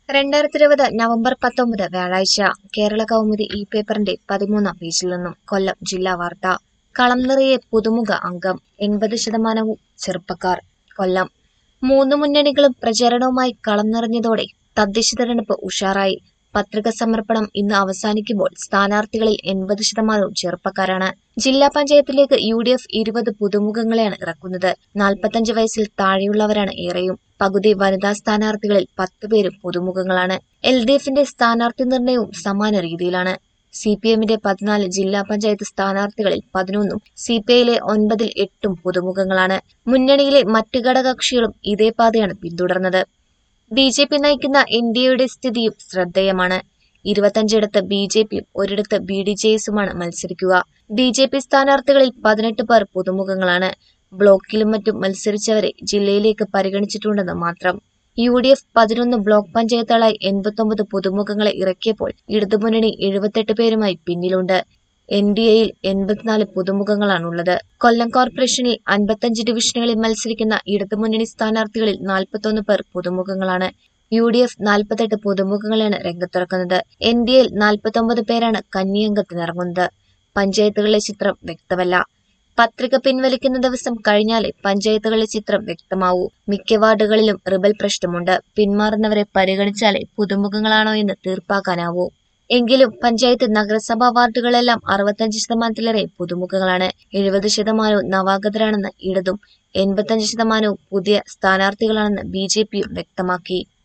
രണ്ടായിരത്തി ഇരുപത് നവംബർ പത്തൊമ്പത് വ്യാഴാഴ്ച കേരള കൗമുദി ഈ പേപ്പറിന്റെ പതിമൂന്നാം പേജിൽ നിന്നും കൊല്ലം ജില്ലാ വാർത്ത കളം നിറയെ പുതുമുഖ അംഗം എൺപത് ശതമാനവും ചെറുപ്പക്കാർ കൊല്ലം മൂന്ന് മുന്നണികളും പ്രചാരണവുമായി കളം നിറഞ്ഞതോടെ തദ്ദേശ തെരഞ്ഞെടുപ്പ് ഉഷാറായി പത്രിക സമർപ്പണം ഇന്ന് അവസാനിക്കുമ്പോൾ സ്ഥാനാർത്ഥികളിൽ എൺപത് ശതമാനവും ചെറുപ്പക്കാരാണ് ജില്ലാ പഞ്ചായത്തിലേക്ക് യു ഡി എഫ് ഇരുപത് പുതുമുഖങ്ങളെയാണ് ഇറക്കുന്നത് നാൽപ്പത്തഞ്ച് വയസ്സിൽ താഴെയുള്ളവരാണ് ഏറെയും പകുതി വനിതാ സ്ഥാനാർത്ഥികളിൽ പത്ത് പേരും പുതുമുഖങ്ങളാണ് എൽ ഡി എഫിന്റെ സ്ഥാനാർത്ഥി നിർണയവും സമാന രീതിയിലാണ് സി പി എമ്മിന്റെ പതിനാല് ജില്ലാ പഞ്ചായത്ത് സ്ഥാനാർത്ഥികളിൽ പതിനൊന്നും സി പി ഐയിലെ ഒൻപതിൽ എട്ടും പുതുമുഖങ്ങളാണ് മുന്നണിയിലെ മറ്റ് ഘടകകക്ഷികളും ഇതേ പാതയാണ് പിന്തുടർന്നത് ബി ജെ പി നയിക്കുന്ന എൻ ഡി എയുടെ സ്ഥിതിയും ശ്രദ്ധേയമാണ് ഇരുപത്തഞ്ചിടത്ത് ബി ജെ പിയും ഒരിടത്ത് ബി ഡി ജെ എസുമാണ് മത്സരിക്കുക ബി ജെ പി സ്ഥാനാർത്ഥികളിൽ പതിനെട്ട് പേർ പുതുമുഖങ്ങളാണ് ബ്ലോക്കിലും മറ്റും മത്സരിച്ചവരെ ജില്ലയിലേക്ക് പരിഗണിച്ചിട്ടുണ്ടെന്ന് മാത്രം യു ഡി എഫ് പതിനൊന്ന് ബ്ലോക്ക് പഞ്ചായത്തുകളായി എൺപത്തൊമ്പത് പുതുമുഖങ്ങളെ ഇറക്കിയപ്പോൾ ഇടതുമുന്നണി എഴുപത്തെട്ട് പേരുമായി പിന്നിലുണ്ട് എൻ ഡി എയിൽ എൺപത്തിനാല് പുതുമുഖങ്ങളാണുള്ളത് കൊല്ലം കോർപ്പറേഷനിൽ അൻപത്തഞ്ച് ഡിവിഷനുകളിൽ മത്സരിക്കുന്ന ഇടതുമുന്നണി സ്ഥാനാർത്ഥികളിൽ നാൽപ്പത്തൊന്ന് പേർ പുതുമുഖങ്ങളാണ് യു ഡി എഫ് നാൽപ്പത്തെട്ട് പുതുമുഖങ്ങളാണ് രംഗത്തിറക്കുന്നത് എൻ ഡി എയിൽ നാൽപ്പത്തൊമ്പത് പേരാണ് കന്നിയംഗത്തിനിറങ്ങുന്നത് പഞ്ചായത്തുകളിലെ ചിത്രം വ്യക്തമല്ല പത്രിക പിൻവലിക്കുന്ന ദിവസം കഴിഞ്ഞാലേ പഞ്ചായത്തുകളിലെ ചിത്രം വ്യക്തമാവൂ മിക്ക വാർഡുകളിലും റിബൽ പ്രശ്നമുണ്ട് പിന്മാറുന്നവരെ പരിഗണിച്ചാലേ പുതുമുഖങ്ങളാണോ എന്ന് തീർപ്പാക്കാനാവൂ എങ്കിലും പഞ്ചായത്ത് നഗരസഭാ വാർഡുകളെല്ലാം അറുപത്തഞ്ച് ശതമാനത്തിലേറെ പുതുമുഖങ്ങളാണ് എഴുപത് ശതമാനവും നവാഗതരാണെന്ന് ഇടതും എൺപത്തഞ്ച് ശതമാനവും പുതിയ സ്ഥാനാർത്ഥികളാണെന്ന് ബി ജെ പിയും വ്യക്തമാക്കി